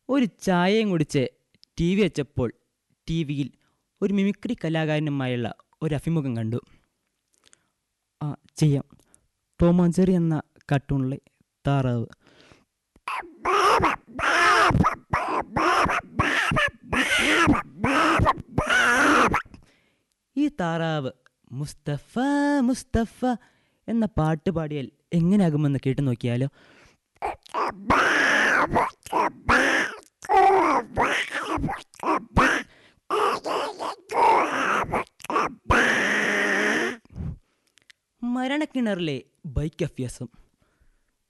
ഒരു ചായയും കുടിച്ച് ടി വി വെച്ചപ്പോൾ ടി വിയിൽ ഒരു മിമിക്രി കലാകാരനുമായുള്ള ഒരു അഭിമുഖം കണ്ടു ആ ചെയ്യാം ടോം ആൻഡ് ജെറി എന്ന കാർട്ടൂണിലെ താറാവ് ഈ താറാവ് മുസ്തഫ മുസ്തഫ എന്ന പാട്ട് പാടിയാൽ എങ്ങനെയാകുമെന്ന് കേട്ടു നോക്കിയാലോ മരണക്കിണറിലെ ബൈക്ക് അഭ്യാസം